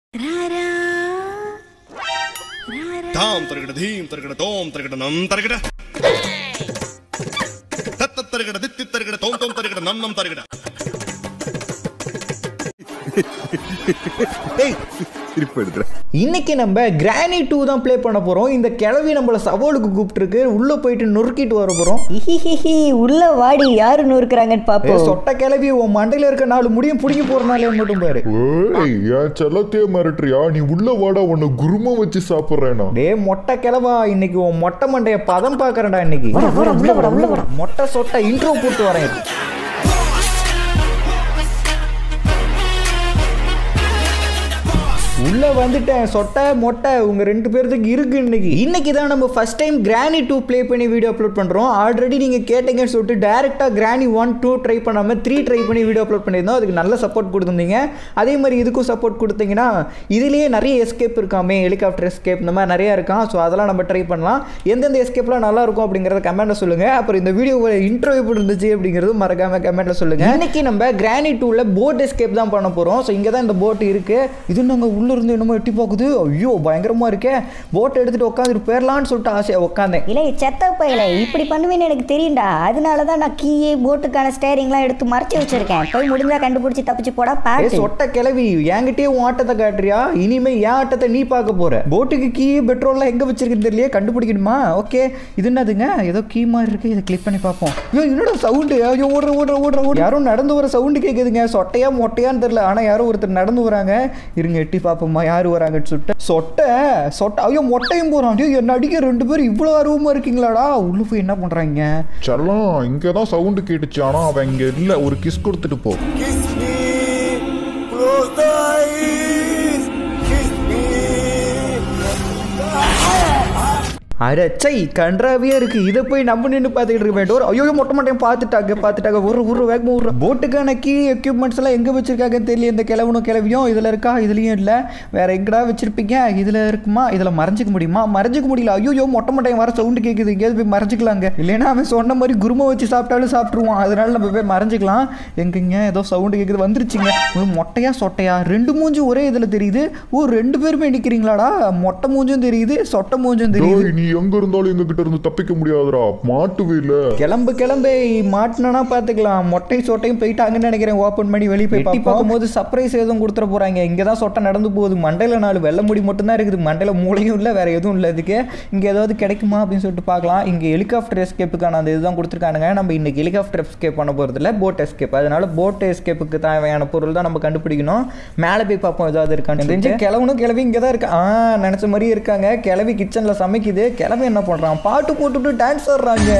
தாம் தருகிட தீம் தருகிட தோம் தருகிட நம் தருகிட தத்த தருகிட தித்தி தருகிட தோம் தோம் தருகிட நம் நம் தருகிட திருப்பி எடுக்கிறேன் இன்னைக்கு நம்ம கிரானி டூ தான் ப்ளே பண்ண போகிறோம் இந்த கிழவி நம்மளை சவாலுக்கு கூப்பிட்டுருக்கு உள்ளே போயிட்டு நொறுக்கிட்டு வர போகிறோம் இஹிஹிஹி உள்ள வாடி யாரு நூறுக்குறாங்கன்னு பாப்போம் சொட்ட கிளவி உன் மண்டையில் இருக்க நாலு முடியும் பிடிங்கி போகிறனாலே மட்டும் பாரு ஏய் என் செல்லத்தையே மிரட்டுறியா நீ உள்ள வாடா உன்னை குருமா வச்சு சாப்பிட்றேனா டே மொட்டை கிழவா இன்னைக்கு உன் மொட்டை மண்டைய பதம் பார்க்கறேன்டா இன்னைக்கு வர, வர, உள்ள வர, உள்ள வர. மொட்டை சொட்டை இன்ட்ரோ போட்டு வரேன் உள்ள வந்துட்டேன் சொட்டை மொட்டை உங்க ரெண்டு பேர்த்துக்கு இருக்கு இன்னைக்கு இன்னைக்கு தான் நம்ம first time Granny two play பண்ணி வீடியோ அப்லோட் பண்றோம் ஆல்ரெடி நீங்க கேட்டீங்கன்னு சொல்லிட்டு directly Granny one two try பண்ணாம த்ரீ ட்ரை பண்ணி வீடியோ அப்லோட் பண்ணியிருந்தோம் அதுக்கு நல்ல சப்போர்ட் கொடுத்துருந்தீங்க அதே மாதிரி இதுக்கும் சப்போர்ட் கொடுத்தீங்கன்னா இதுலயே நிறைய எஸ்கேப் இருக்காமே ஹெலிகாப்டர் எஸ்கேப் இந்த மாதிரி நிறைய இருக்கான் ஸோ அதெல்லாம் நம்ம ட்ரை பண்ணலாம் எந்தெந்த எஸ்கேப்லாம் நல்லா இருக்கும் அப்படிங்கறத கமெண்ட்ல சொல்லுங்க அப்புறம் இந்த வீடியோ இன்ட்ரோ எப்படி இருந்துச்சு அப்படிங்கிறது மறக்காம கமெண்ட்ல சொல்லுங்க இன்னைக்கு நம்ம கிரானி டூல போட் எஸ்கேப் தான் பண்ண போறோம் ஸோ இங்க தான் இந்த போட் இருக்கு இது நாங்க உள்ள இருந்து என்னமோ எட்டி பார்க்குது ஐயோ பயங்கரமா இருக்கே போட் எடுத்துட்டு உட்காந்துட்டு போயிடலான்னு சொல்லிட்டு ஆசையா உட்காந்தேன் இல்லை செத்த பையல இப்படி பண்ணுவேன்னு எனக்கு தெரியும்டா அதனால தான் நான் கீயே போட்டுக்கான ஸ்டேரிங்லாம் எடுத்து மறைச்சு வச்சிருக்கேன் போய் முடிஞ்சா கண்டுபிடிச்சி தப்பிச்சு போடா ஏ பாட்டு சொட்ட கிளவி என்கிட்டயே உன் ஆட்டத்தை காட்டுறியா இனிமே என் ஆட்டத்தை நீ பார்க்க போற போட்டுக்கு கீ பெட்ரோல்லாம் எங்க வச்சிருக்குன்னு தெரியலையே கண்டுபிடிக்கணுமா ஓகே இது என்னதுங்க ஏதோ கீ மாதிரி இருக்கு இதை கிளிக் பண்ணி பார்ப்போம் ஐயோ என்னடா சவுண்டு ஐயோ ஓடுற ஓடுற ஓடுற ஓடுற யாரும் நடந்து வர சவுண்டு கேட்குதுங்க சொட்டையா மொட்டையான்னு தெரியல ஆனா யாரோ ஒருத்தர் நடந்து வராங்க இருங்க எட்டி பார்ப்போமா யார் வராங்கன்னு சொல்லிட்டு சொட்டை சொட்டை ஐயோ மொட்டையும் போறான் ஐயோ என்ன அடிக்க ரெண்டு பேரும் இவ்வளோ ஆர்வமா இருக்கீங்களாடா உள்ள போய் என்ன பண்றாங்க செல்லம் இங்கே தான் சவுண்டு கேட்டுச்சு ஆனால் அவன் இங்கே இல்லை ஒரு கிஸ் கொடுத்துட்டு போ அரச்சை கன்றாவியே இருக்கு இதை போய் நம்ம நின்று பார்த்துக்கிட்டு இருக்க வேண்டாம் ஐயோ மொட்டை மட்டையும் பார்த்துட்டாங்க பார்த்துட்டாங்க ஒரு ஒரு வேகமாக ஒரு போட்டுக்கான கீ எக்யூப்மெண்ட்ஸ் எல்லாம் எங்கே வச்சிருக்காங்கன்னு தெரியல இந்த கிளவனும் கிளவியும் இதில் இருக்கா இதுலேயும் இல்லை வேற எங்கடா வச்சிருப்பீங்க இதில் இருக்குமா இதில் மறைஞ்சிக்க முடியுமா மறைஞ்சிக்க முடியல ஐயோ மொட்டை மட்டையும் வர சவுண்டு கேட்குது எங்கேயாவது போய் மறைஞ்சிக்கலாங்க இல்லைன்னா அவன் சொன்ன மாதிரி குருமை வச்சு சாப்பிட்டாலும் சாப்பிட்ருவான் அதனால நம்ம போய் மறைஞ்சிக்கலாம் எங்கங்க ஏதோ சவுண்டு கேட்குது வந்துருச்சுங்க ஒரு மொட்டையா சொட்டையா ரெண்டு மூஞ்சும் ஒரே இதில் தெரியுது ஓ ரெண்டு பேருமே நிற்கிறீங்களாடா மொட்டை மூஞ்சும் தெரியுது சொட்டை மூஞ்சும் தெரியுது டேய் நீ எங்க இருந்தாலும் எங்க கிட்ட இருந்து தப்பிக்க முடியாதுடா மாட்டுவே இல்ல கிளம்பு கிளம்பு மாட்டினா பார்த்துக்கலாம் மொட்டையும் சொட்டையும் போயிட்டாங்கன்னு நினைக்கிறேன் ஓப்பன் பண்ணி வெளியே போய் பார்க்கும்போது சர்ப்ரைஸ் எதுவும் கொடுத்துட போறாங்க இங்கே தான் சொட்டை நடந்து போகுது மண்டையில் நாலு வெள்ளை முடி மட்டும்தான் இருக்குது மண்டையில் மூளையும் இல்லை வேற எதுவும் இல்லை இதுக்கு இங்கே ஏதாவது கிடைக்குமா அப்படின்னு சொல்லிட்டு பார்க்கலாம் இங்கே ஹெலிகாப்டர் எஸ்கேப்புக்கான அந்த இதுதான் கொடுத்துருக்கானுங்க நம்ம இன்னைக்கு ஹெலிகாப்டர் எஸ்கேப் பண்ண போகிறது இல்லை போட் எஸ்கேப் அதனால போட் எஸ்கேப்புக்கு தேவையான பொருள் தான் நம்ம கண்டுபிடிக்கணும் மேலே போய் பார்ப்போம் ஏதாவது இருக்கான்னு தெரிஞ்சு கிளவனும் கிளவி இங்கே தான் இருக்கு ஆ நினச்ச மாதிரியே இருக்காங்க கிளவி கிச்சனில் சமைக்குது கிளவி என்ன பண்ணுறான் பாட்டு போட்டுட்டு டான்ஸ் ஆடுறாங்க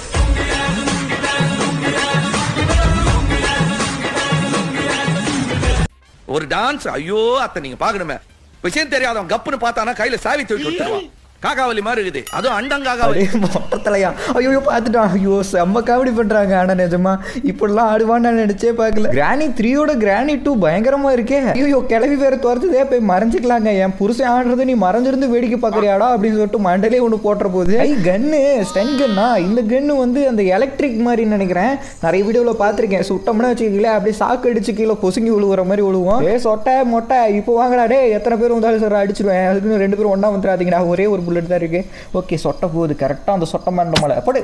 ஒரு டான்ஸ் ஐயோ அத்தை நீங்க பாக்கணுமே விஷயம் தெரியாதவன் கப்புன்னு பார்த்தானா கையில சாவி தூக்கி விட்டுருவான் காக்காவலி மாதிரி இருக்குது அதுவும் அண்டங்காகாவலி அப்படியே மொட்டத்தலையா ஐயோ பார்த்துட்டான் ஐயோ செம்ம காமெடி பண்றாங்க ஆனா நிஜமா இப்படிலாம் ஆடுவான்னு நான் நினைச்சே பார்க்கல கிராணி த்ரீயோட கிராணி டூ பயங்கரமா இருக்கே ஐயோ கிளவி வேற துரத்துதே போய் மறைஞ்சிக்கலாங்க என் புருஷன் ஆடுறது நீ மறைஞ்சிருந்து வேடிக்கை பார்க்கறியாடா அப்படின்னு சொல்லிட்டு மண்டலே ஒன்று போட்டுற போகுது ஐ கன்னு ஸ்டன் கன்னா இந்த கன்னு வந்து அந்த எலக்ட்ரிக் மாதிரி நினைக்கிறேன் நிறைய வீடியோவில் பார்த்துருக்கேன் சுட்டோம்னா வச்சுக்கீங்களேன் அப்படியே சாக்கு அடிச்சு கீழே பொசுங்கி விழுவுற மாதிரி விழுவோம் ஏ சொட்டை மொட்டை இப்போ வாங்கடா டே எத்தனை பேர் வந்தாலும் சார் அடிச்சிருவேன் அதுக்குன்னு ரெண்டு பேரும் ஒன்றா வந்துடாதீங்கடா ஒரே ஒரு புல்லட் தான் இருக்கு ஓகே சொட்டை போகுது கரெக்டாக அந்த சொட்டை மண்டை மலை படு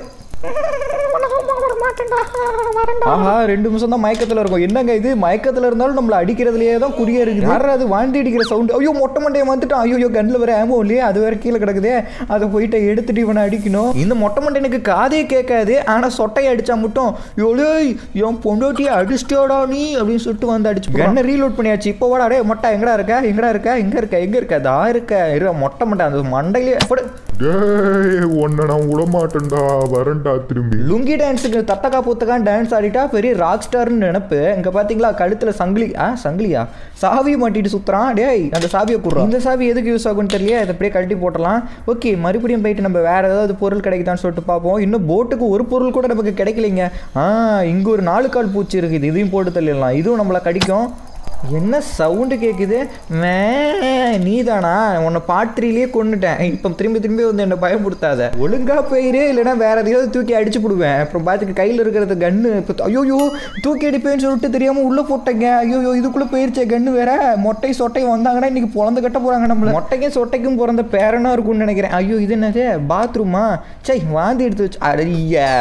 ஆஹா ரெண்டு நிமிஷம் தான் மயக்கத்தில் இருக்கும் என்னங்க இது மயக்கத்தில் இருந்தாலும் நம்மள அடிக்கிறதுலயே தான் குறியா இருக்குது யாரா அது வாந்தி அடிக்கிற சவுண்ட் ஐயோ மொட்டை மண்டையை வந்துட்டான் ஐயோ கண்ணில் வேற ஆமோ இல்லையே அது வேற கீழே கிடக்குதே அதை போயிட்டு எடுத்துட்டு இவனை அடிக்கணும் இந்த மொட்டை மண்டையனுக்கு காதே கேட்காது ஆனால் சொட்டையை அடிச்சா மட்டும் யோலே என் பொண்டாட்டியை அடிச்சிட்டோடா நீ அப்படின்னு சொல்லிட்டு வந்து அடிச்சு கண்ணை ரீலோட் பண்ணியாச்சு இப்போ வாடா டே மொட்டை எங்கடா இருக்க எங்கடா இருக்க எங்க இருக்க எங்க இருக்க தா இருக்க இரு மொட்டை மண்டை அந்த மண்டையிலே போடு டேய் உன்னை நான் விடமாட்டேன்டா வரேன்டா திரும்பி லுங்கி டான்ஸுக்கு தத்தக்கா புத்தக்கான் டான்ஸ் ஆடிட்டா பெரிய ராக் ஸ்டார்னு நினப்பு இங்கே பார்த்தீங்களா கழுத்தில் சங்கிலி ஆ சங்கிலியா சாவியை மாட்டிட்டு சுற்றுறான் டேய் அந்த சாவியை கொடுறோம் இந்த சாவி எதுக்கு யூஸ் ஆகும்னு தெரியல அதை அப்படியே கழட்டி போட்டலாம் ஓகே மறுபடியும் போயிட்டு நம்ம வேற ஏதாவது பொருள் கிடைக்குதான்னு சொல்லிட்டு பார்ப்போம் இன்னும் போட்டுக்கு ஒரு பொருள் கூட நமக்கு கிடைக்கலைங்க ஆ இங்கே ஒரு நாலு கால் பூச்சி இருக்குது இதையும் போட்டு தள்ளிடலாம் இதுவும் நம்மளை கடிக்கும் என்ன சவுண்டு கேட்குது மே நீதானா உன்னை பாட்ரிலேயே கொண்டுட்டேன் இப்போ திரும்பி திரும்பி வந்து என்னை பயப்படுத்தாத ஒழுங்கா போயிரு இல்லைன்னா வேற எதையாவது தூக்கி அடிச்சு போடுவேன் அப்புறம் பார்த்துக்க கையில் இருக்கிறது கன்று இப்போ ஐயோயோ தூக்கி அடிப்பேன்னு சொல்லிட்டு தெரியாமல் உள்ளே போட்டேங்க ஐயோயோ இதுக்குள்ளே போயிருச்சே கன்று வேற மொட்டை சொட்டை வந்தாங்கன்னா இன்னைக்கு பிறந்து கட்ட போகிறாங்க நம்மள மொட்டைக்கும் சொட்டைக்கும் பிறந்த பேரனா இருக்கும்னு நினைக்கிறேன் ஐயோ இது என்னது பாத்ரூமா சை வாந்தி எடுத்து வச்சு அடையா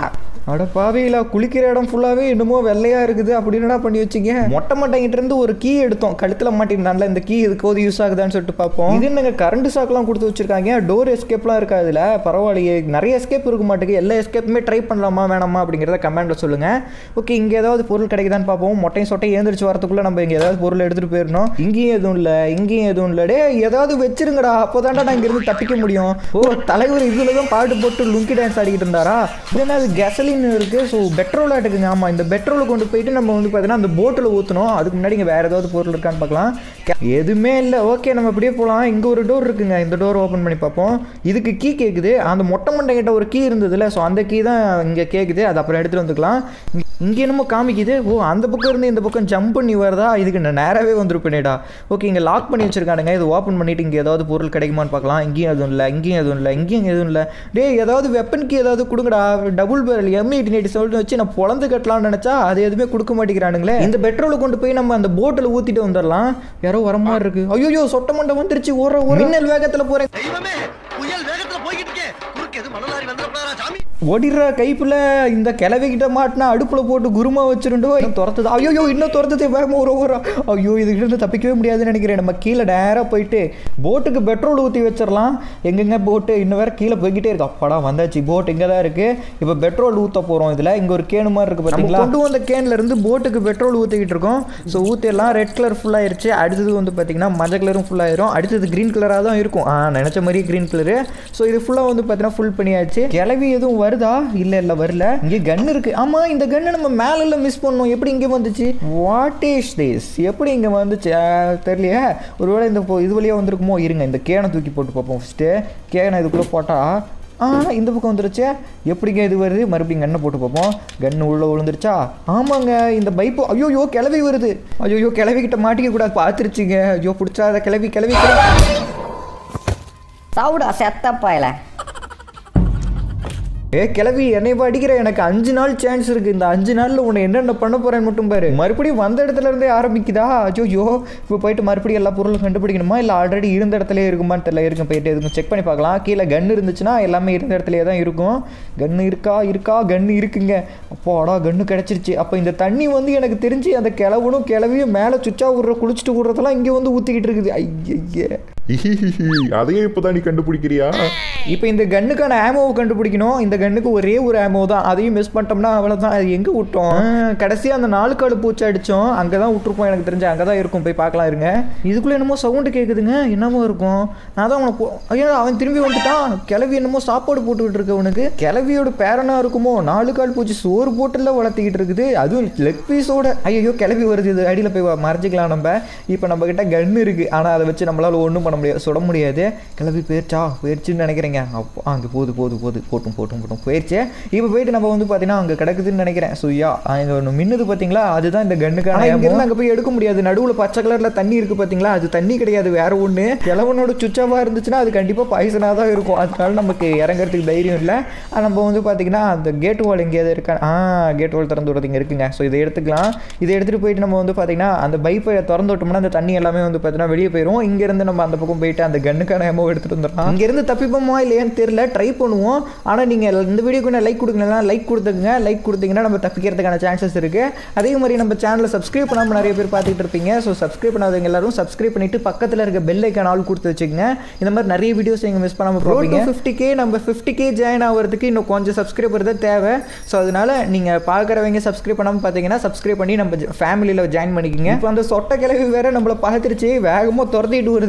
அட பாவிகளா குளிக்கிற இடம் ஃபுல்லாகவே என்னமோ வெள்ளையா இருக்குது அப்படி என்னடா பண்ணி வச்சிங்க மொட்டை மட்டைங்கிட்ட இருந்து ஒரு கீ எடுத்தோம் கழுத்தில் மாட்டிருந்தான்ல இந்த கீ இதுக்கோது யூஸ் ஆகுதான்னு சொல்லிட்டு பார்ப்போம் இது என்னங்க கரண்ட் சாக்லாம் கொடுத்து வச்சிருக்காங்க டோர் எஸ்கேப்லாம் இருக்கா இதில் பரவாயில்லையே நிறைய எஸ்கேப் இருக்க மாட்டேங்குது எல்லா எஸ்கேப்புமே ட்ரை பண்ணலாமா வேணாமா அப்படிங்கிறத கமெண்ட்டில் சொல்லுங்க ஓகே இங்கே ஏதாவது பொருள் கிடைக்குதான்னு பார்ப்போம் மொட்டையும் சொட்டையும் ஏந்திரிச்சு வரதுக்குள்ளே நம்ம இங்கே ஏதாவது பொருள் எடுத்துகிட்டு போயிடணும் இங்கேயும் எதுவும் இல்லை இங்கேயும் எதுவும் இல்லை டே ஏதாவது வச்சிருங்கடா அப்போ நான் இங்கேருந்து தப்பிக்க முடியும் ஓ தலைவர் இதில் தான் பாட்டு போட்டு லுங்கி டான்ஸ் ஆடிக்கிட்டு இருந்தாரா இது என்ன அது கெசலின் இருக்கு ஸோ பெட்ரோல் ஆட்டுக்குங்க ஆமாம் இந்த பெட்ரோலை கொண்டு போயிட்டு நம்ம வந்து பார்த்தீங்கன்னா அந்த போட்டில் ஊற்றணும் அதுக்கு முன்னாடி இங்கே வேறு ஏதாவது பொருள் இருக்கான்னு பார்க்கலாம் கே- எதுவுமே இல்லை ஓகே நம்ம அப்படியே போகலாம் இங்கே ஒரு டோர் இருக்குங்க இந்த டோர் ஓப்பன் பண்ணி பார்ப்போம் இதுக்கு கீ கேட்குது அந்த மொட்டை மண்டை கிட்ட ஒரு கீ இருந்ததுல ஸோ அந்த கீ தான் இங்கே கேட்குது அது அப்புறம் எடுத்துகிட்டு வந்துக்கலாம் இங்கே என்னமோ காமிக்குது ஓ அந்த பக்கம் இருந்து இந்த பக்கம் ஜம்ப் பண்ணி வருதா இதுக்கு நான் நேராகவே வந்துருப்பேனேடா ஓகே இங்கே லாக் பண்ணி வச்சிருக்கானுங்க இது ஓப்பன் பண்ணிட்டு இங்கே ஏதாவது பொருள் கிடைக்குமான்னு பார்க்கலாம் இங்கேயும் எதுவும் இல்லை இங்கேயும் எதுவும் இல்லை இங்கேயும் எதுவும் இல்லை டேய் ஏதாவது வெப்பனுக்கு ஏதாவது கொடுங்கடா double barrel M eighty eighty சொல்லிட்டு வச்சு நான் பொழந்து கட்டலாம்னு நினச்சா அது எதுவுமே கொடுக்க மாட்டேங்கிறானுங்களே இந்த பெட்ரோலை கொண்டு போய் நம்ம அந்த போட்டில் ஊற்றிட்டு வந்துடலாம் யாரோ வர மாதிரி இருக்கு ஐயோ சொட்ட மண்டை வந்துருச்சு ஓர ஒரு மின்னல் வேகத்தில் போகிறேன் தெய்வமே புயல் வேகத்துல போய்கிட்டு இருக்கேன் குறுக்கு எது மணலாரி வந்துடப்படாதா சாமி ஓடிடுற கைப்புல இந்த கிளவிக்கிட்ட மாட்டினா அடுப்புல போட்டு குருமா வச்சிருந்தோ இன்னும் துரத்துது ஐயோ இன்னும் துரத்துது வேகமா ஒரு ஒரு ஐயோ இதுகிட்ட இருந்து தப்பிக்கவே முடியாதுன்னு நினைக்கிறேன் நம்ம கீழே நேராக போயிட்டு போட்டுக்கு பெட்ரோல் ஊற்றி வச்சிடலாம் எங்கெங்க போட்டு இன்னும் வேற கீழே போய்கிட்டே இருக்கு அப்பாடா வந்தாச்சு போட் இங்கே தான் இருக்கு இப்போ பெட்ரோல் ஊற்ற போகிறோம் இதில் இங்கே ஒரு கேனு மாதிரி இருக்கு பார்த்தீங்களா கொண்டு வந்த கேன்ல இருந்து போட்டுக்கு பெட்ரோல் ஊற்றிக்கிட்டு இருக்கோம் ஸோ ஊற்றிடலாம் ரெட் கலர் ஃபுல்லாயிருச்சு அடுத்தது வந்து பார்த்தீங்கன்னா மஞ்சள் கலரும் ஃபுல்லாயிரும் அடுத்தது க்ரீன் கலராக தான் இருக்கும் ஆ நினச்ச மாதிரியே க்ரீன் கலரு ஸோ இது ஃபுல்லாக வந்து பார்த்தீங்கன்னா ஃபுல் பண்ணியாச்சு கிளவி எதுவும் வருதா இல்லை இல்லை வரல இங்கே கன் இருக்கு ஆமாம் இந்த கன்னை நம்ம மேலே மிஸ் பண்ணோம் எப்படி இங்கே வந்துச்சு வாட் இஸ் திஸ் எப்படி இங்கே வந்துச்சு ஆ, தெரியலையே ஒருவேளை இந்த போ- இது வழியாக வந்திருக்குமோ இருங்க இந்த கேனை தூக்கி போட்டு பார்ப்போம் ஃபஸ்ட்டு கேனை இதுக்குள்ளே போட்டால் ஆ இந்த பக்கம் வந்துருச்சு எப்படிங்க இது வருது மறுபடியும் கண்ணை போட்டு பார்ப்போம் கன்று உள்ளே விழுந்துருச்சா ஆமாங்க இந்த பைப்பு ஐயோ கிளவி வருது ஐயோ கிளவி கிட்ட மாட்டிக்க கூடாது பார்த்துருச்சுங்க ஐயோ பிடிச்சாத கிளவி கிளவி கிளவி சவுடா செத்தப்பாயில ஏ கிளவி என்னை இப்ப அடிக்கிற எனக்கு அஞ்சு நாள் சான்ஸ் இருக்கு இந்த அஞ்சு நாள்ல உன்னை என்னென்ன பண்ண போறேன்னு மட்டும் பாரு மறுபடியும் வந்த இடத்துல இருந்தே ஆரம்பிக்குதா ஐயோ இப்போ போயிட்டு மறுபடியும் எல்லா பொருளும் கண்டுபிடிக்கணுமா இல்லை ஆல்ரெடி இருந்த இடத்துல இருக்குமான்னு தெரியல இருக்கும் போயிட்டு எதுக்கும் செக் பண்ணி பார்க்கலாம் கீழே கன் இருந்துச்சுன்னா எல்லாமே இருந்த இடத்துலயே தான் இருக்கும் கன்று இருக்கா இருக்கா கன்று இருக்குங்க அப்போடா கன்று கிடச்சிருச்சு அப்போ இந்த தண்ணி வந்து எனக்கு தெரிஞ்சு அந்த கிளவனும் கிளவியும் மேலே சுச்சா விட்ற குளிச்சுட்டு விட்றதெல்லாம் இங்கே வந்து ஊற்றிக்கிட்டு இருக்குது ஐயே இஹிஹிஹி, அதையே இப்பதான் நீ கண்டுபிடிக்கிறியா இப்போ இந்த கன்னுக்கான ஆமோவை கண்டுபிடிக்கணும் இந்த கன்னுக்கு ஒரே ஒரு ஆமோ தான் அதையும் மிஸ் பண்ணிட்டோம்னா அவ்வளோதான் அது எங்கே விட்டோம் கடைசியாக அந்த நாலு காடு பூச்சி அடித்தோம் அங்கே தான் விட்டுருப்போம் எனக்கு தெரிஞ்சு அங்கே தான் இருக்கும் போய் பார்க்கலாம் இருங்க இதுக்குள்ளே என்னமோ சவுண்டு கேட்குதுங்க என்னமோ இருக்கும் நான் தான் அவனை போ ஐயோ அவன் திரும்பி வந்துட்டான் கிளவி என்னமோ சாப்பாடு போட்டுக்கிட்டு இருக்கு அவனுக்கு கிளவியோட பேரனா இருக்குமோ நாலு கால் பூச்சி சோறு போட்டுல வளர்த்திக்கிட்டு இருக்குது அதுவும் லெக் பீஸோட ஐயோ கிளவி வருது இது அடியில் போய் வ- மறைச்சிக்கலாம் நம்ம இப்போ நம்ம கிட்ட கன் இருக்குது ஆனால் அதை வச்சு நம்மளால ஒன்றும் பண்ண முடியாது சுட முடியாது கிளவி போயிடுச்சா போயிடுச்சுன்னு நினைக்கிறேங்க அப்போ அங்கே போகுது போகுது போகுது போட்டும் போட்டும் போட்டும் போயிடுச்சு இப்போ போயிட்டு நம்ம வந்து பார்த்தீங்கன்னா அங்கே கிடக்குதுன்னு நினைக்கிறேன் ஸோ யா அங்கே ஒன்று மின்னுது பார்த்தீங்களா அதுதான் இந்த கன்னுக்கான இங்கேருந்து அங்கே போய் எடுக்க முடியாது நடுவில் பச்சை கலரில் தண்ணி இருக்குது பார்த்தீங்களா அது தண்ணி கிடையாது வேற ஒன்று கிழவனோட சுச்சாவாக இருந்துச்சுன்னா அது கண்டிப்பாக பாய்சனாக தான் இருக்கும் அதனால நமக்கு இறங்குறதுக்கு தைரியம் இல்லை ஆனா, நம்ம வந்து பார்த்தீங்கன்னா அந்த கேட் வால் எங்கேயாவது இருக்கா ஆ கேட் வால் திறந்து விடுறது இங்கே இருக்குங்க ஸோ இதை எடுத்துக்கலாம் இதை எடுத்துகிட்டு போயிட்டு நம்ம வந்து பார்த்தீங்கன்னா அந்த பைப்பை திறந்து விட்டோம்னா அந்த தண்ணி எல்லாமே வந்து பார்த்தீங்கன்னா வெளியே போயிடும் இங்கேருந்து நம்ம அந்த பக்கம் போயிட்டு அந்த கன்னுக்கான எமோ எடுத்துகிட்டு வந்துடலாம் இங்கேருந்து தப்பிப்போமா இல்லையான்னு தெரியல ட்ரை பண்ணுவோம் ஆனால் நீங்கள் இந்த வீடியோக்கு லைக் கொடுக்கலாம் லைக் கொடுத்துங்க லைக் கொடுத்தீங்கன்னா நம்ம தப்பிக்கிறதுக்கான சான்சஸ் இருக்குது அதே மாதிரி நம்ம சேனலை சப்ஸ்கிரைப் பண்ணாமல் நிறைய பேர் பார்த்துட்டு இருப்பீங்க ஸோ சப்ஸ்கிரைப் பண்ணாதவங்க எல்லாரும் சப்ஸ்கிரைப் பண்ணிட்டு பக்கத்தில் இருக்க பெல் ஐக்கான் ஆல் கொடுத்து வச்சுக்கோங்க இந்த மாதிரி நிறைய வீடியோஸ் நீங்கள் மிஸ் பண்ணாமல் போவீங்க ஃபிஃப்டி கே நம்ம ஃபிஃப்டி கே ஜாயின் ஆகிறதுக்கு இன்னும் கொஞ்சம் சப்ஸ்கிரைபர் தான் தேவை ஸோ அதனால நீங்கள் பார்க்குறவங்க சப்ஸ்கிரைப் பண்ணாமல் பார்த்தீங்கன்னா சப்ஸ்கிரைப் பண்ணி நம்ம ஃபேமிலியில் ஜாயின் பண்ணிக்கோங்க இப்போ அந்த சொட்ட கிளவி வேற நம்மளை பார்த்துருச்சு வேகமாக துரத்திட்டு வருது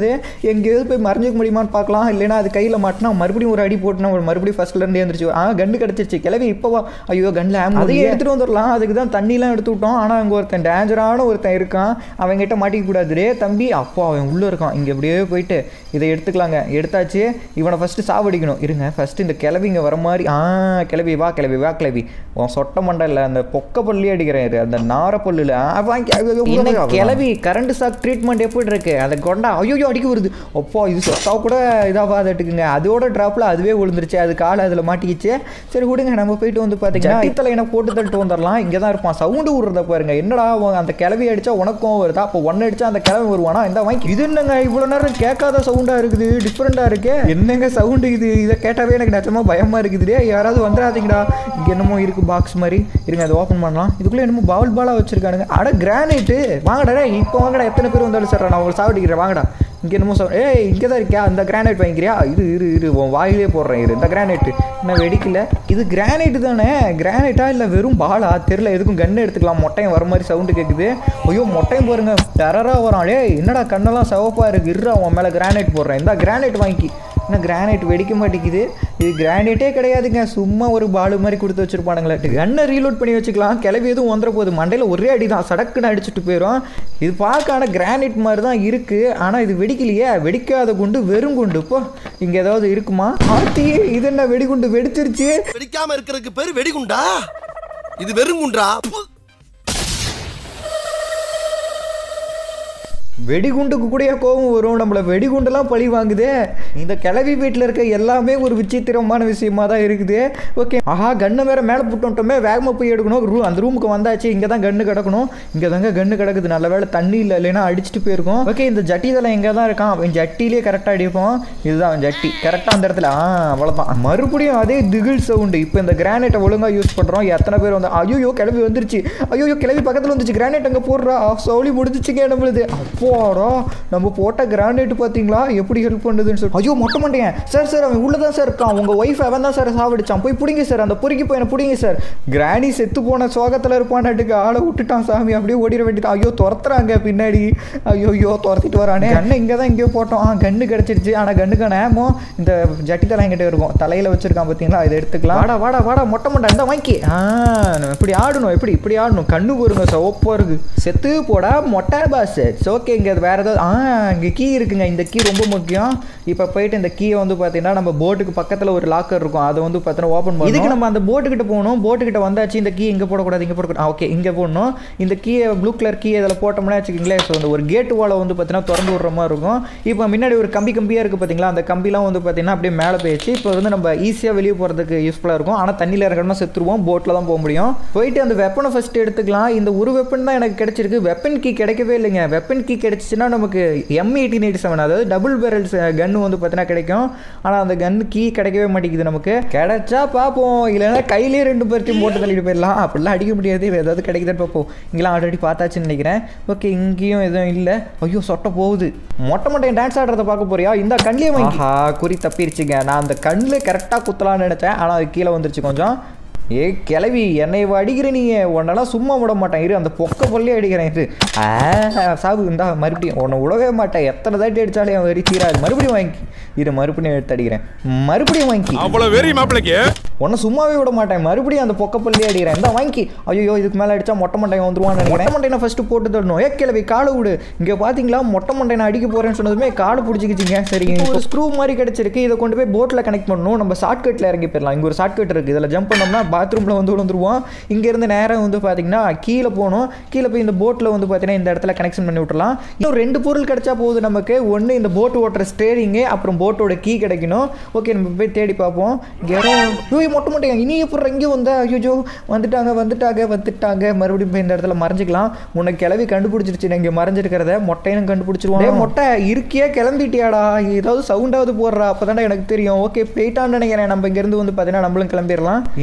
எங்கேயாவது போய் மறைஞ்சிக்க முடியுமான்னு பார்க்கலாம் இல்லைன்னா அது கையில் மாட்டினா மறுபடியும் ஒரு அடி போட்டுனா ஒரு மறுபடியும் ஃபர்ஸ்ட்ல இருந்து எழுந்திரிச்சு ஆ கன்று கிடச்சிருச்சு கிளவி இப்போவா ஐயோ கன்னில் ஆம் அதையே எடுத்துகிட்டு வந்துடலாம் அதுக்கு தான் தண்ணிலாம் எடுத்து விட்டோம் ஆனால் அங்கே ஒருத்தன் டேஞ்சரான ஒருத்தன் இருக்கான் அவன்கிட்ட மாட்டிக்க கூடாது டே தம்பி அப்போ அவன் உள்ளே இருக்கான் இங்கே அப்படியே போயிட்டு இதை எடுத்துக்கலாங்க எடுத்தாச்சு இவனை ஃபஸ்ட்டு சாவடிக்கணும் இருங்க ஃபஸ்ட்டு இந்த கிளவி இங்கே வர மாதிரி ஆ கிளவி வா கிளவி வா கிளவி உன் சொட்ட மண்டல அந்த பொக்க பல்லி அடிக்கிறேன் இரு, அந்த நார பல்லுல ஆ, வாங்கி ஐயோ, ஐயோ, என்ன கிளவி கரண்ட் ஷாக் ட்ரீட்மெண்ட் எப்படி இருக்கு அதை கொண்டா ஐயோ அடிக்க வருது அப்பா இது சொத்தா கூட இதாகாதட்டுக்குங்க அதோட ட்ராப்பில் அதுவே விழுந்துருச்சு அது காலை அதில் மாட்டிக்கிச்சு சரி விடுங்க நம்ம போயிட்டு வந்து பார்த்தீங்கன்னா இத்தலை என்ன போட்டு தள்ளிட்டு வந்துடலாம் இங்கே தான் இருப்பான் சவுண்டு விடுறத பாருங்க என்னடா அவன் அந்த கிளவி அடிச்சா உனக்கும் வருதா அப்போ ஒன்று அடிச்சா அந்த கிளவி வருவானா இந்த வாங்கி இது என்னங்க இவ்வளோ நேரம் கேட்காத சவுண்டாக இருக்குது டிஃப்ரெண்ட்டாக இருக்கு என்னங்க சவுண்டு இது இதை கேட்டாவே எனக்கு நிஜமா பயமாக இருக்குது டேய், யாராவது வந்துடாதீங்கடா இங்கே என்னமோ இருக்கு பாக்ஸ் மாதிரி இருங்க அதை ஓப்பன் பண்ணலாம் இதுக்குள்ளே என்னமோ பால் பாலாக வச்சிருக்கானுங்க அட கிரானைட்டு வாங்கடா டேய், இப்போ வாங்கடா எத்தனை பேர் வந்தாலும் சார் நான் உங்களுக்கு சாப்பிட்டுக்கிறேன் வாங்கடா இங்கே என்னமோ சொல் ஏய் இங்கே தான் இருக்கியா அந்த கிரானைட் வாங்கிக்கிறியா இரு இரு இரு உன் வாயிலே போடுறேன் இரு இந்த கிரானைட்டு இன்னும் வெடிக்கல இது கிரானைட்டு தானே கிரானைட்டா இல்லை வெறும் பாலா தெரில எதுக்கும் கன்று எடுத்துக்கலாம் மொட்டையும் வர மாதிரி சவுண்டு கேட்குது ஐயோ மொட்டையும் பாருங்க டெரராக வரான் டேய் என்னடா கண்ணெல்லாம் சிவப்பாக இருக்கு இருறா உன் மேலே கிரானைட் போடுறேன் இந்த கிரானைட் வாங்கி இன்னும் கிரானைட் வெடிக்க மாட்டேங்குது இது கிரானைட்டே கிடையாதுங்க சும்மா ஒரு பாலு மாதிரி கொடுத்து வச்சிருப்பானுங்களே கன்னை ரீலோட் பண்ணி வச்சுக்கலாம் கிளவி எதுவும் வந்துட போகுது மண்டையில் ஒரே அடி தான் சடக்குன்னு அடிச்சுட்டு போயிடும் இது பார்க்க ஆனால் கிரானைட் மாதிரி தான் இருக்குது ஆனால் இது வெடிக்கலையே வெடிக்காத குண்டு வெறும் குண்டு இப்போ இங்கே ஏதாவது இருக்குமா ஆர்த்தி இது என்ன வெடிகுண்டு வெடிச்சிருச்சு வெடிக்காம இருக்கிறதுக்கு பேரு வெடிகுண்டா இது வெறுங்குண்டா வெடிகுண்டுக்கு கூடயே கோபம் வரும் நம்மளை வெடிகுண்டெல்லாம் பழி வாங்குதே இந்த கிளவி வீட்டில் இருக்க எல்லாமே ஒரு விசித்திரமான விஷயமா தான் இருக்குது ஓகே ஆஹா கண்ணை வேற மேலே போட்டோம்ட்டோமே வேகமாக போய் எடுக்கணும் ரூ அந்த ரூமுக்கு வந்தாச்சு இங்கே தான் கன்று கிடக்கணும் இங்கே தாங்க கன்று கிடக்குது நல்ல வேளை தண்ணி இல்லை இல்லைன்னா அடிச்சுட்டு போயிருக்கோம் ஓகே இந்த ஜட்டி இதெல்லாம் எங்கே தான் இருக்கான் அவன் ஜட்டிலே கரெக்டாக அடிப்போம் இதுதான் அவன் ஜட்டி கரெக்டாக அந்த இடத்துல ஆ அவ்வளோதான் மறுபடியும் அதே திகில் சவுண்டு இப்போ இந்த கிரானைட்டை ஒழுங்காக யூஸ் பண்ணுறோம் எத்தனை பேர் வந்து ஐயோ கிளம்பி வந்துருச்சு ஐயோ கிளம்பி பக்கத்தில் வந்துச்சு கிரானைட் அங்கே போடுறா சவுளி முடிஞ்சிச்சுங்க நம்மளுது அப்போடா நம்ம போட்ட கிரானைட் பார்த்தீங்களா எப்படி ஹெல்ப் பண்ணுதுன்னு சொல்லி ஐயோ மொட்டை மாட்டேன் சார் சார் அவன் உள்ளே தான் சார் இருக்கான் உங்கள் ஒய்ஃப் அவன் தான் சார் சாவடிச்சான் போய் பிடிங்க சார் அந்த பொறுக்கி போய் என்ன பிடிங்க சார் கிராணி செத்து போன சோகத்தில் இருப்பான்ட்டுக்கு ஆளை விட்டுட்டான் சாமி அப்படியே ஓடிட வேண்டியதான் ஐயோ துரத்துறாங்க பின்னாடி ஐயோ ஐயோ துரத்திட்டு வரானே கண்ணு இங்கே தான் இங்கேயோ போட்டோம் ஆ கண்ணு கிடச்சிருச்சு ஆனால் கண்ணுக்கான ஏமோ இந்த ஜட்டி தலை என்கிட்ட இருக்கும் தலையில் வச்சிருக்கான் பார்த்தீங்களா இதை எடுத்துக்கலாம் வாடா வாடா வாடா மொட்டை மொட்டை இந்த வாங்கி ஆ நம்ம இப்படி ஆடணும் எப்படி இப்படி ஆடணும் கண்ணு பாருங்க சோப்பா இருக்கு செத்து போடா மொட்டை பாஸ் ஓகே இங்கே அது வேற ஏதாவது ஆ இங்கே கீ இருக்குங்க இந்த கீ ரொம்ப முக்கியம் இப்போ போயிட்டு இந்த கீயை வந்து பார்த்தீங்கன்னா நம்ம போட்டுக்கு பக்கத்தில் ஒரு லாக்கர் இருக்கும் அதை வந்து பார்த்தீங்கன்னா ஓப்பன் பண்ணணும் இதுக்கு நம்ம அந்த போட்டுக்கிட்ட போகணும் போட்டுக்கிட்ட வந்தாச்சு இந்த கீ இங்கே போடக்கூடாது இங்கே போடக்கூடாது ஓகே இங்கே போடணும் இந்த கீயை ப்ளூ கலர் கீ இதில் போட்டோம்னா வச்சுக்கிங்களேன் ஸோ இந்த ஒரு கேட் வாலை வந்து பார்த்தீங்கன்னா திறந்து விடுற மாதிரி இருக்கும் இப்போ முன்னாடி ஒரு கம்பி கம்பியாக இருக்குது பார்த்தீங்களா அந்த கம்பிலாம் வந்து பார்த்தீங்கன்னா அப்படியே மேலே போயிடுச்சு இப்போ வந்து நம்ம ஈஸியாக வெளியே போகிறதுக்கு யூஸ்ஃபுல்லாக இருக்கும் ஆனால் தண்ணியில் இறங்கணும்னா செத்துருவோம் போட்டில் தான் போக முடியும் போயிட்டு அந்த வெப்பனை ஃபஸ்ட்டு எடுத்துக்கலாம் இந்த ஒரு வெப்பன் தான் எனக்கு கிடைச்சிருக்கு வெப்பன் கீ கிடைக்கவே இல்லைங்க வெப்பன் கீ கிடைச்சிச்சுன்னா நமக்கு எம் எயிட்டீன் எயிட்டி செவன் அதாவது டபுள் பேரல்ஸ் கன்று வந்து பார்த்தீங்கன்னா கிடைக்கும் ஆனால் அந்த கன் கீ கிடைக்கவே மாட்டேங்குது நமக்கு கிடைச்சா பார்ப்போம் இல்லைன்னா கையிலேயே ரெண்டு பேர்த்தையும் போட்டு தள்ளிட்டு போயிடலாம் அப்படிலாம் அடிக்க முடியாது ஏதாவது கிடைக்குதான்னு பார்ப்போம் இங்கெல்லாம் ஆல்ரெடி பார்த்தாச்சுன்னு நினைக்கிறேன் ஓகே இங்கேயும் எதுவும் இல்லை ஐயோ சொட்ட போகுது மொட்டை மொட்டை டான்ஸ் ஆடுறத பார்க்க போறியா இந்த கண்ணிலே ஆஹா குறி தப்பிருச்சுங்க நான் அந்த கண்ணில் கரெக்டாக குத்தலாம்னு நினச்சேன் ஆனால் அது கீழே வந்துருச்சு கொஞ்சம் ஏ கிளவி என்னை இவ அடிக்கிற நீங்க உன்னெல்லாம் சும்மா விட மாட்டேன் இரு அந்த பொக்க பள்ளி அடிக்கிறேன் இரு ஆ சாபு இந்தா மறுபடியும் உன்னை விடவே மாட்டேன் எத்தனை தாட்டி அடிச்சாலே அவன் வெறி தீராது மறுபடியும் வாங்கி இரு மறுபடியும் எடுத்து அடிக்கிறேன் மறுபடியும் வாங்கி அவ்வளவு வெறி மாப்பிளைக்கு உன்னை சும்மாவே விட மாட்டேன் மறுபடியும் அந்த பொக்க பள்ளி அடிக்கிறேன் இந்த வாங்கி ஐயோ இதுக்கு மேலே அடிச்சா மொட்டை மண்டையன் வந்துருவான்னு நினைக்கிறேன் மொட்டை மண்டையனை ஃபர்ஸ்ட் போட்டு தரணும் ஏ கிளவி காலை விடு இங்கே பார்த்தீங்களா மொட்டை மண்டையனை அடிக்க போறேன்னு சொன்னதுமே காலை பிடிச்சிக்கிச்சிங்க சரி ஒரு ஸ்க்ரூ மாதிரி கிடைச்சிருக்கு இதை கொண்டு போய் போட்டில் கனெக்ட் பண்ணணும் நம்ம ஷார்ட்கட்டில் இறங்கி போயிடலாம் இங்கே ஒரு ஷார்ட்கட் இருக்குது இதில் ஜம்ப் பண்ணோம்னா பாத்ரூமில் வந்து விழுந்துருவோம் இங்கேருந்து நேரம் வந்து பார்த்தீங்கன்னா கீழே போகணும் கீழே போய் இந்த போட்டில் வந்து பார்த்தீங்கன்னா இந்த இடத்துல கனெக்ஷன் பண்ணி விட்டுலாம் இன்னும் ரெண்டு பொருள் கிடைச்சா போகுது நமக்கு ஒன்று இந்த போட் ஓட்டுற ஸ்டேரிங்கு அப்புறம் போட்டோட கீ கிடைக்கணும் ஓகே நம்ம போய் தேடி பார்ப்போம் இங்கே யாரோ ஐயோ மொட்டை மொட்டையா இனி எப்படி இங்கே வந்தா ஐயோ வந்துட்டாங்க வந்துட்டாங்க வந்துட்டாங்க மறுபடியும் போய் இந்த இடத்துல மறைஞ்சிக்கலாம் உனக்கு கிளவி கண்டுபிடிச்சிருச்சு நான் இங்கே மறைஞ்சிருக்கிறத மொட்டையும் கண்டுபிடிச்சிருவோம் டேய் மொட்டை இருக்கியே கிளம்பிட்டியாடா ஏதாவது சவுண்டாவது போடுறா அப்போ எனக்கு தெரியும் ஓகே போயிட்டான்னு நினைக்கிறேன் நம்ம இங்கேருந்து வந்து பார்த்தீங்கன்னா நம்மளும் கிளம்பிடலாம் இந்நேரத்துக்கு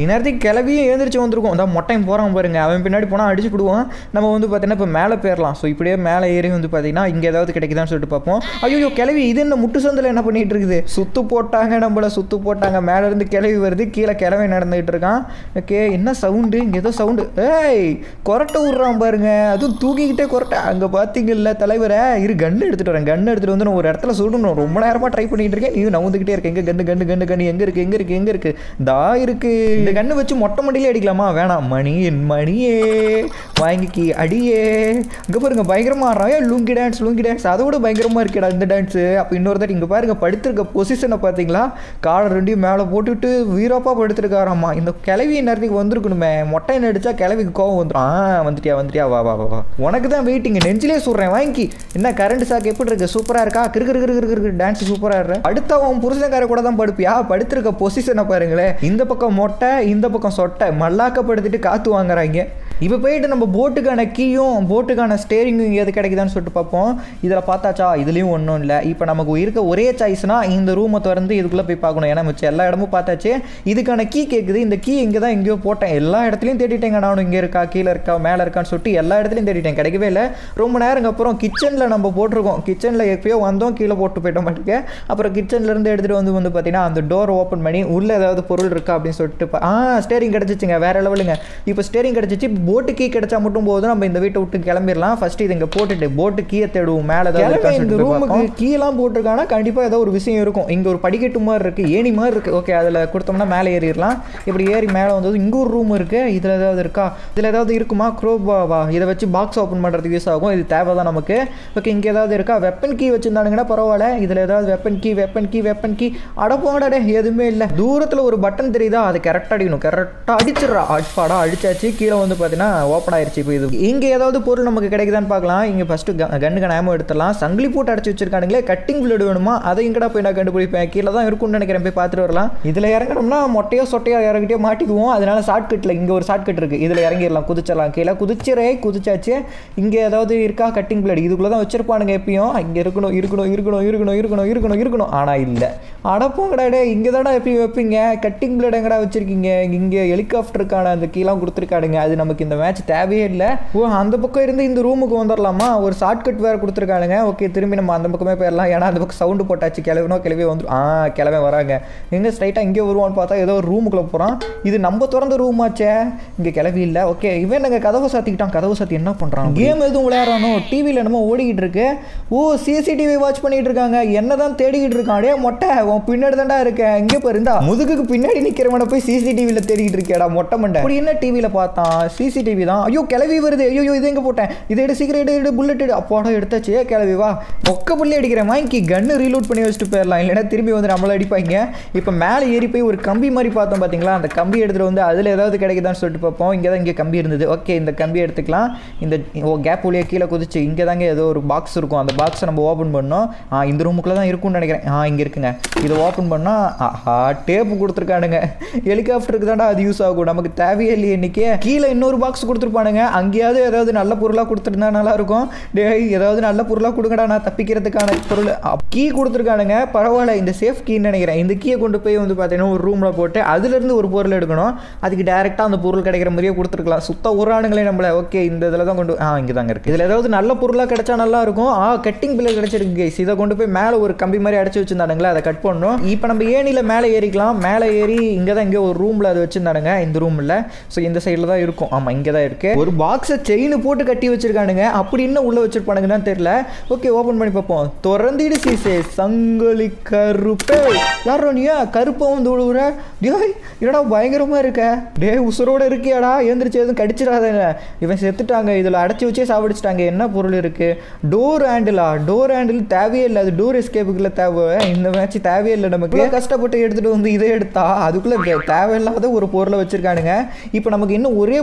கிளவியும் எழுந்திரிச்சு வந்திருக்கும் அதான் மொட்டையும் போகிறான் பாருங்க அவன் பின்னாடி போனால் அடிச்சு விடுவான் நம்ம வந்து பார்த்தீங்கன்னா இப்போ மேலே போயிடலாம் ஸோ இப்படியே மேலே ஏறி வந்து பார்த்தீங்கன்னா இங்கே ஏதாவது கிடைக்குதான்னு சொல்லிட்டு பார்ப்போம் ஐயோ கிளவி இது என்ன முட்டு சந்தில் என்ன பண்ணிட்டு இருக்குது சுத்து போட்டாங்க நம்மள சுத்து போட்டாங்க மேலே இருந்து கிளவி வருது கீழே கிளவி நடந்துகிட்டு இருக்கான் ஓகே என்ன சவுண்டு இங்கே ஏதோ சவுண்டு ஏய் கொரட்டை விட்றான் பாருங்க அதுவும் தூக்கிக்கிட்டே கொரட்டை அங்கே பார்த்தீங்கல்ல தலைவரை இரு கன்று எடுத்துகிட்டு வரேன் கன்று எடுத்துகிட்டு வந்து நான் ஒரு இடத்துல சுடணும் ரொம்ப நேரமாக ட்ரை பண்ணிட்டு இருக்கேன் நீ நவுந்துக்கிட்டே இருக்க எங்கே கன்று கன்று கன்று கன்று எங்கே இருக்குது எங்கே இருக்குது எங்கே இருக்குது தா இருக்கு இந்த கன்று வச்சு மொட்டை மண்டிலே அடிக்கலாமா வேணாம் மணி என் மணியே வாங்கிக்கி அடியே இங்கே பாருங்க பயங்கரமாக ஆடுறான் ஏன் லுங்கி டான்ஸ் லுங்கி டான்ஸ் அதை விட பயங்கரமாக இருக்கேடா இந்த டான்ஸு அப்போ இன்னொரு தாட்டி இங்கே பாருங்க படுத்திருக்க பொசிஷனை பார்த்தீங்களா காலை ரெண்டையும் மேலே போட்டுட்டு வீரப்பா படுத்திருக்காராம்மா இந்த கிளவி நேரத்துக்கு வந்திருக்கணுமே மொட்டை அடிச்சா கிளவிக்கு கோவம் வந்துடும் ஆ வந்துட்டியா வந்துட்டியா வா வா வா வா உனக்கு தான் வெயிட்டிங் நெஞ்சிலே சொல்கிறேன் வாங்கி என்ன கரண்ட் சாக்கு எப்படி இருக்கு சூப்பராக இருக்கா கிறு கிறு கிறு கிறு கிறு டான்ஸ் சூப்பராக இருற அடுத்த உன் புருஷன்கார கூட தான் படுப்பியா படுத்திருக்க பொசிஷனை பாருங்களேன் இந்த பக்கம் மொட்டை இந்த பக்கம் சொட்டை மல்லாக்கப்படுத்திட்டு காற்று வாங்குறாங்க இப்போ போயிட்டு நம்ம போட்டுக்கான கீயும் போட்டுக்கான ஸ்டேரிங்கும் எது கிடைக்குதான்னு சொல்லிட்டு பார்ப்போம் இதில் பார்த்தாச்சா இதுலேயும் ஒன்றும் இல்லை இப்போ நமக்கு இருக்க ஒரே சாய்ஸ்னா இந்த ரூமை திறந்து இதுக்குள்ளே போய் பார்க்கணும் ஏன்னா மிச்சம் எல்லா இடமும் பார்த்தாச்சு இதுக்கான கீ கேட்குது இந்த கீ இங்கே தான் எங்கேயோ போட்டேன் எல்லா இடத்துலையும் தேடிட்டேங்க நானும் இங்கே இருக்கா கீழே இருக்கா மேலே இருக்கான்னு சொல்லிட்டு எல்லா இடத்துலையும் தேடிட்டேன் கிடைக்கவே இல்லை ரொம்ப நேரம் அப்புறம் கிச்சனில் நம்ம போட்டிருக்கோம் கிச்சனில் எப்பயோ வந்தோம் கீழே போட்டு போயிட்டோம் மாட்டுக்கு அப்புறம் கிச்சன்லேருந்து எடுத்துகிட்டு வந்து வந்து பார்த்தீங்கன்னா அந்த டோர் ஓப்பன் பண்ணி உள்ளே ஏதாவது பொருள் இருக்கா அப்படின்னு சொல்லிட்டு பா- ஆ ஸ்டேரிங் கிடச்சிச்சுங்க வேற லெவலுங்க இப்போ ஸ்டேரிங் கிடச்சிச்சு போட்டு கீ கிடைச்சா மட்டும் போதும் நம்ம இந்த வீட்டை விட்டு கிளம்பிடலாம் ஃபர்ஸ்ட் இது இங்கே போட்டுட்டு போட்டு கீயை தேடுவோம் மேலே ஏதாவது இந்த ரூமுக்கு கீழெல்லாம் போட்டிருக்காங்கன்னா கண்டிப்பாக ஏதோ ஒரு விஷயம் இருக்கும் இங்கே ஒரு படிக்கட்டு மாதிரி இருக்குது ஏணி மாதிரி இருக்குது ஓகே அதில் கொடுத்தோம்னா மேலே ஏறிடலாம் இப்படி ஏறி மேலே வந்தது இங்கே ஒரு ரூம் இருக்குது இதில் ஏதாவது இருக்கா இதில் ஏதாவது இருக்குமா க்ரோபாவா இதை வச்சு பாக்ஸ் ஓப்பன் பண்ணுறதுக்கு யூஸ் ஆகும் இது தேவை தான் நமக்கு ஓகே இங்கே ஏதாவது இருக்கா வெப்பன் கீ வச்சுருந்தானுங்கன்னா பரவாயில்ல இதில் ஏதாவது weapon key weapon key weapon key அடப்போங்கடா எதுவுமே இல்லை தூரத்தில் ஒரு பட்டன் தெரியுதா அது கரெக்டாக அடிக்கணும் கரெக்டாக அடிச்சிடுறா அடிப்பாடா அடிச்சாச்சு கீழே வந்து பார்த்தீங்கன்னா ஓப்பன் ஆயிருச்சு இப்போ இது இங்கே ஏதாவது பொருள் நமக்கு கிடைக்குதான்னு பார்க்கலாம் இங்கே ஃபஸ்ட்டு கண்ணுக்கு நேமோ எடுத்துடலாம் சங்கிலி போட்டு அடைச்சி வச்சிருக்கானுங்களே கட்டிங் பிளேடு வேணுமா அதை எங்கடா போய் நான் கண்டுபிடிப்பேன் கீழே தான் இருக்கும்னு நினைக்கிறேன் போய் பார்த்துட்டு வரலாம் இதில் இறங்கணும்னா மொட்டையோ சொட்டையோ இறங்கிட்டே மாட்டிக்குவோம் அதனால ஷார்ட்கட்டில் இங்கே ஒரு ஷார்ட்கட் இருக்குது இதில் இறங்கிடலாம் குதிச்சிடலாம் கீழே குதிச்சிரே குதிச்சாச்சு இங்கே ஏதாவது இருக்கா கட்டிங் பிளேடு இதுக்குள்ளே தான் வச்சிருப்பானுங்க எப்பயும் இங்கே இருக்கணும் இருக்கணும் இருக்கணும் இருக்கணும் இருக்கணும் இருக்கணும் இருக்கணும் ஆனால் இல்லை அடப்போங்கடா டே இங்கே தானே எப்படி வைப்பீங்க கட்டிங் பிளேட் எங்கடா வச்சிருக்கீங்க இங்கே ஹெலிகாப்டருக்கான அந்த கீழாம் கொடுத்துருக்கானுங்க அது நமக்கு இந்த மேட்ச் தேவையே இல்லை ஓ அந்த பக்கம் இருந்து இந்த ரூமுக்கு வந்துடலாமா ஒரு ஷார்ட்கட் வேறு கொடுத்துருக்கானுங்க ஓகே திரும்பி நம்ம அந்த பக்கமே போயிடலாம் ஏன்னா அந்த பக்கம் சவுண்டு போட்டாச்சு கிளவினோ கிளவி வந்துடும் ஆ கிளவே வராங்க எங்கே ஸ்ட்ரைட்டாக இங்கே வருவான்னு பார்த்தா ஏதோ ஒரு ரூமுக்குள்ளே போகிறான் இது நம்ம திறந்த ரூம் ஆச்சே இங்கே கிளவி இல்லை ஓகே இவன் நாங்கள் கதவை சாத்திக்கிட்டான் கதவை சாத்தி என்ன பண்ணுறான் கேம் எதுவும் விளையாடுறானோ டிவியில் என்னமோ ஓடிக்கிட்டு இருக்கு ஓ சிசிடிவி வாட்ச் பண்ணிட்டு இருக்காங்க என்ன தான் தேடிக்கிட்டு இருக்கான் டே மொட்டை உன் பின்னாடி தான்டா இருக்கேன் இங்கே பாரு இந்தா முதுகுக்கு பின்னாடி நிற்கிறவனை போய் சிசிடிவியில் தேடிக்கிட்டு இருக்கேடா மொட்டை மண்டை அப்படி என்ன டிவியில் பார்த்தான் சிசிடிவி தான் ஐயோ கிளவி வருது ஐயோ இது எங்கே போட்டேன் இதை எடு சீக்கிரம் எடு எடு புல்லட் எடு அப்பாடா எடுத்தாச்சு ஏ கிளவி வா மொக்க புள்ளி அடிக்கிறேன் வாங்கி கன்று ரீலோட் பண்ணி வச்சுட்டு போயிடலாம் இல்லைன்னா திரும்பி வந்து நம்மள அடிப்பாங்க இப்போ மேலே ஏறி போய் ஒரு கம்பி மாதிரி பார்த்தோம் பார்த்தீங்களா அந்த கம்பி எடுத்துகிட்டு வந்து அதில் ஏதாவது கிடைக்குதான்னு சொல்லிட்டு பார்ப்போம் இங்கே தான் இங்கே கம்பி இருந்தது ஓகே இந்த கம்பி எடுத்துக்கலாம் இந்த ஓ கேப் வழியாக கீழே குதிச்சு இங்கே தாங்க ஏதோ ஒரு பாக்ஸ் இருக்கும் அந்த பாக்ஸை நம்ம ஓப்பன் பண்ணோம் ஆ இந்த ரூமுக்குள்ளே தான் இருக்கும்னு நினைக்கிறேன் ஆ இங்கே இருக்குங்க இதை ஓப்பன் பண்ணால் ஆஹா டேப்பு கொடுத்துருக்கானுங்க ஹெலிகாப்டருக்கு தான்டா அது யூஸ் ஆகும் நமக்கு தேவையே இல்லையே இன்னைக்கு கீழே இன்னொரு பாக்ஸ் கொடுத்துருப்பானுங்க அங்கேயாவது ஏதாவது நல்ல பொருளாக கொடுத்துருந்தா நல்லா இருக்கும் டேய் ஏதாவது நல்ல பொருளாக கொடுங்கடா நான் தப்பிக்கிறதுக்கான பொருள் கீ கொடுத்துருக்கானுங்க பரவாயில்ல இந்த சேஃப் கீன்னு நினைக்கிறேன் இந்த கீயை கொண்டு போய் வந்து பார்த்தீங்கன்னா ஒரு ரூமில் போட்டு அதுலேருந்து ஒரு பொருள் எடுக்கணும் அதுக்கு டேரெக்டாக அந்த பொருள் கிடைக்கிற மாதிரியே கொடுத்துருக்கலாம் சுத்த உரானுங்களே நம்மள ஓகே இந்த இதில் தான் கொண்டு ஆ இங்கே தாங்க இருக்குது இதில் ஏதாவது நல்ல பொருளாக கிடைச்சா நல்லா இருக்கும் ஆ கட்டிங் பிள்ளை கிடைச்சிருக்கு கைஸ் இதை கொண்டு போய் மேலே ஒரு கம்பி மாதிரி அடைச்சி வச்சிருந்தானுங்களே அதை கட் பண்ணணும் இப்போ நம்ம ஏணியில் மேலே ஏறிக்கலாம் மேலே ஏறி இங்கே தான் இங்கே ஒரு ரூமில் அது வச்சிருந்தானுங்க இந்த ரூமில் ஸோ இந்த சைடில் தான் இருக்கும் ஆமாம் இங்கே தான் இருக்கு ஒரு பாக்ஸை செயின் போட்டு கட்டி வச்சிருக்கானுங்க அப்படி இன்னும் உள்ளே வச்சிருப்பானுங்கன்னு தெரியல ஓகே ஓப்பன் பண்ணி பார்ப்போம் திறந்திடு சீசே சங்கலி கருப்பே யாரோ நீயா கருப்பை வந்து விழுவுற டேய் என்னடா பயங்கரமாக இருக்க டேய் உசுரோட இருக்கியாடா எழுந்திரிச்சு எதுவும் கடிச்சிடாதங்க இவன் செத்துட்டாங்க இதில் அடைச்சி வச்சே சாப்பிடிச்சிட்டாங்க என்ன பொருள் இருக்கு டோர் ஹேண்டிலா டோர் ஹேண்டில் தேவையே இல்லை அது டோர் எஸ்கேப்புக்குள்ள தேவை இந்த மேட்ச் தேவையே இல்லை நமக்கு இவ்வளவு கஷ்டப்பட்டு எடுத்துட்டு வந்து இதை எடுத்தா அதுக்குள்ள தே- தேவையில்லாத ஒரு பொருளை வச்சிருக்கானுங்க இப்போ நமக்கு இன்னும் ஒரே ஒரு பொருள்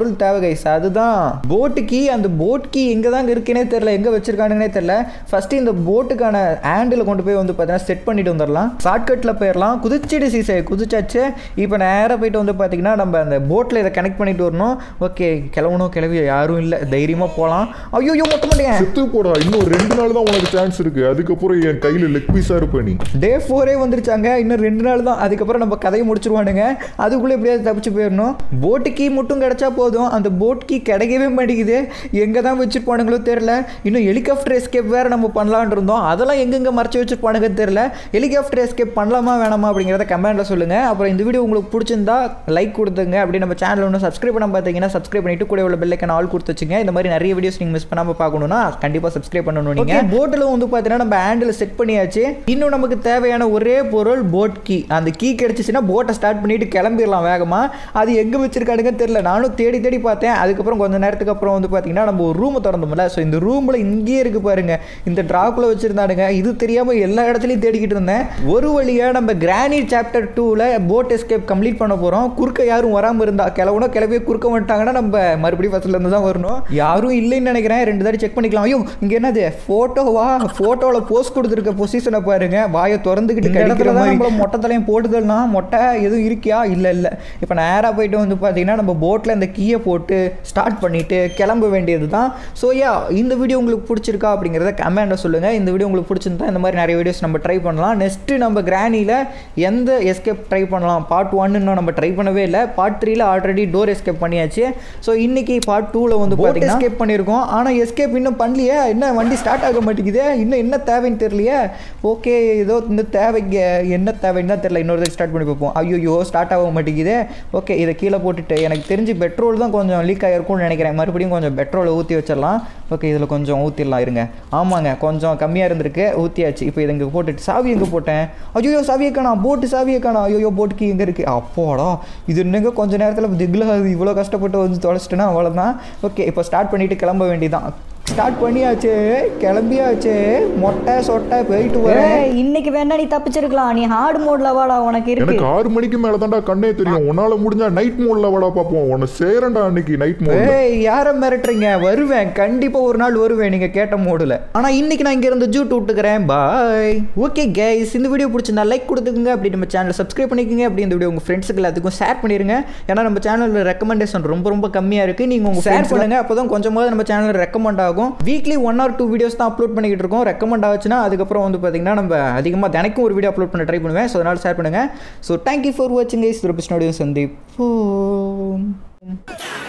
பொருள் தேவை கைஸ் அதுதான் போட்டு கீ அந்த போட் கீ எங்கே தான் இருக்குன்னே தெரில எங்கே வச்சிருக்கானுங்கன்னே தெரில ஃபஸ்ட்டு இந்த போட்டுக்கான ஹேண்டில் கொண்டு போய் வந்து பார்த்தீங்கன்னா செட் பண்ணிட்டு வந்துடலாம் ஷார்ட்கட்டில் போயிடலாம் குதிச்சிடு சீசை குதிச்சாச்சு இப்போ நேராக போயிட்டு வந்து பார்த்தீங்கன்னா நம்ம அந்த போட்டில் இதை கனெக்ட் பண்ணிட்டு வரணும் ஓகே கிளவணும் கிளவி யாரும் இல்லை தைரியமாக போகலாம் ஐயோ மொத்த மாட்டேன் செத்து போடா இன்னும் ரெண்டு நாள் தான் உனக்கு சான்ஸ் இருக்கு அதுக்கப்புறம் என் கையில லெக் பீஸா இருப்ப நீ டே ஃபோரே வந்துருச்சாங்க இன்னும் ரெண்டு நாள் தான் அதுக்கப்புறம் நம்ம கதையை முடிச்சிருவானுங்க அதுக்குள்ளே எப்படியாவது தப்பிச்சு போயிடணும் போட்டு கீ மட்டும் கிடைச்சா போதும் அந்த போட் கீ கிடைக்கவே மாட்டேங்குது எங்கே தான் வச்சுருப்பானுங்களோ தெரில இன்னும் ஹெலிகாப்டர் எஸ்கேப் வேறு நம்ம பண்ணலான் இருந்தோம் அதெல்லாம் எங்கெங்கே மறைச்சி வச்சுருப்பானுங்க தெரில ஹெலிகாப்டர் எஸ்கேப் பண்ணலாமா வேணாமா அப்படிங்கிறத கமெண்ட்டில் சொல்லுங்கள் அப்புறம் இந்த வீடியோ உங்களுக்கு பிடிச்சிருந்தா லைக் கொடுத்துங்க அப்படி நம்ம சேனல் ஒன்று சப்ஸ்கிரைப் பண்ண பார்த்தீங்கன்னா சப்ஸ்கிரைப் பண்ணிட்டு கூட உள்ள பெல்லைக்கான ஆள் கொடுத்து வச்சுங்க இந்த மாதிரி நிறைய வீடியோஸ் நீங்கள் மிஸ் பண்ணாமல் பார்க்கணும்னா கண்டிப்பாக சப்ஸ்கிரைப் பண்ணணும் நீங்கள் போட்டில் வந்து பார்த்தீங்கன்னா நம்ம ஹேண்டில் செட் பண்ணியாச்சு இன்னும் நமக்கு தேவையான ஒரே பொருள் போட் கீ அந்த கீ கிடைச்சிச்சுன்னா போட்டை ஸ்டார்ட் பண்ணிட்டு கிளம்பிடலாம் வேகமாக அது எங்கே வச்சிருக்கானுங்க தெரியல நானும் தேடி தேடி பார்த்தேன் அதுக்கப்புறம் கொஞ்ச நேரத்துக்கு அப்புறம் வந்து பார்த்தீங்கன்னா நம்ம ஒரு ரூமை திறந்தோம்ல ஸோ இந்த ரூமில் இங்கேயே இருக்கு பாருங்க இந்த ட்ராக்குள்ள வச்சிருந்தானுங்க இது தெரியாமல் எல்லா இடத்துலையும் தேடிக்கிட்டு இருந்தேன் ஒரு வழியாக நம்ம கிரானிட் சாப்டர் டூவில் போட் எஸ்கேப் கம்ப்ளீட் பண்ண போகிறோம் குறுக்க யாரும் வராமல் இருந்தா கிளவுனா கிளவியே குறுக்க வந்துட்டாங்கன்னா நம்ம மறுபடியும் ஃபஸ்ட்ல இருந்து தான் வரணும் யாரும் இல்லைன்னு நினைக்கிறேன் ரெண்டு தாடி செக் பண்ணிக்கலாம் ஐயோ இங்கே என்னது ஃபோட்டோவா ஃபோட்டோவில் போஸ்ட் கொடுத்துருக்க பொசிஷனை பாருங்க வாயை திறந்துக்கிட்டு கிடைக்கிற மாதிரி நம்மள மொட்டை தலையும் போட்டுதல்னா மொட்டை எதுவும் இருக்கியா இல்லை இல்லை இப்போ நேராக போயிட்டு வந்து பார்த்தீங்கன்னா நம்ம போட்டில் இந்த கீயை போட்டு ஸ்டார்ட் பண்ணிட்டு கிளம்ப வேண்டியது தான் ஸோ யா இந்த வீடியோ உங்களுக்கு பிடிச்சிருக்கா அப்படிங்கிறத கமெண்ட்டில் சொல்லுங்கள் இந்த வீடியோ உங்களுக்கு பிடிச்சிருந்தா இந்த மாதிரி நிறைய வீடியோஸ் நம்ம ட்ரை பண்ணலாம் நெக்ஸ்ட்டு நம்ம கிரானியில் எந்த எஸ்கேப் ட்ரை பண்ணலாம் பார்ட் ஒன்னு இன்னும் நம்ம ட்ரை பண்ணவே இல்லை பார்ட் த்ரீல ஆல்ரெடி டோர் எஸ்கேப் பண்ணியாச்சு ஸோ இன்னைக்கு பார்ட் டூவில் வந்து பார்த்தீங்கன்னா எஸ்கேப் பண்ணியிருக்கோம் ஆனால் எஸ்கேப் இன்னும் பண்ணலையே என்ன வண்டி ஸ்டார்ட் ஆக மாட்டேங்குது இன்னும் என்ன தேவைன்னு தெரியலையே ஓகே ஏதோ இந்த தேவைக்கு என்ன தேவைன்னு தான் தெரியல இன்னொரு ஸ்டார்ட் பண்ணி பார்ப்போம் ஐயோ ஸ்டார்ட் ஆக மாட்டேங்குது ஓகே இதை கீழே போட்டுட்டு எனக்கு தெரிஞ்சு பெட்ரோல் தான் கொஞ்சம் லீக் ஆகிருக்கும்னு நினைக்கிறேன் மறுபடியும் கொஞ்சம் பெட்ரோலை ஊற்றி வச்சிடலாம் ஓகே இதில் கொஞ்சம் ஊற்றிடலாம் இருங்க ஆமாங்க கொஞ்சம் கம்மியாக இருந்திருக்கு ஊற்றியாச்சு இப்போ இதை இங்கே போட்டுட்டு சாவி எங்கே போட்டேன் ஐயோ சாவியை காணோம் போட்டு சாவியை காணோம் ஐயோ போட்டுக்கு எங்கே இருக்குது அப்போடா இது என்னங்க கொஞ்ச நேரத்தில் திகில் இவ்வளோ கஷ்டப்பட்டு வந்து தொலைச்சிட்டேன்னா அவ்வளோதான் ஓகே இப்போ ஸ்டார்ட் பண்ணிட்டு கிளம்ப வேண்டியதான் ஸ்டார்ட் பண்ணியாச்சு கிளம்பியாச்சு மொட்டை சொட்டை போயிட்டு வரேன் ஏய், இன்னைக்கு வேணா நீ தப்பிச்சிருக்கலாம் நீ ஹார்ட் மோட்ல வாடா உனக்கு இருக்கு எனக்கு ஆறு மணிக்கு மேல தான்டா கண்ணே தெரியும் உன்னால முடிஞ்சா நைட் மோட்ல வாடா பாப்போம் உன்னை சேரண்டா அன்னைக்கு நைட் மோட்ல ஏய் யாரை மிரட்டுறீங்க வருவேன் கண்டிப்பா ஒரு நாள் வருவேன் நீங்க கேட்ட மோடுல ஆனா இன்னைக்கு நான் இங்க இருந்து ஜூட் விட்டுக்கிறேன் பாய் ஓகே கைஸ் இந்த வீடியோ பிடிச்சிருந்தா லைக் கொடுத்துக்குங்க அப்படி நம்ம சேனலை சப்ஸ்கிரைப் பண்ணிக்கோங்க அப்படி இந்த வீடியோ உங்க ஃப்ரெண்ட்ஸுக்கு எல்லாத்துக்கும் ஷேர் பண்ணிருங்க ஏன்னா நம்ம சேனல்ல ரெக்கமெண்டேஷன் ரொம்ப ரொம்ப கம்மியா இருக்கு நீங்க உங்க ஷேர் பண்ணுங்க அப்பதான் கொஞ்சமாவது நம்ம சேனல் ரெக்கமெண்ட் ஆகும் weekly one or two videos தான் அப்லோட் பண்ணிக்கிட்டு இருக்கோம் ரெக்கமெண்ட் ஆச்சுன்னா அதுக்கப்புறம் வந்து பார்த்தீங்கன்னா நம்ம அதிகமாக தினைக்கும் ஒரு வீடியோ அப்லோட் பண்ண ட்ரை பண்ணுவேன் ஸோ அதனால ஷேர் பண்ணுங்க ஸோ தேங்க்யூ ஃபார் வாட்சிங் கைஸ் துரபிஸ்னோடையும் சந்தீப்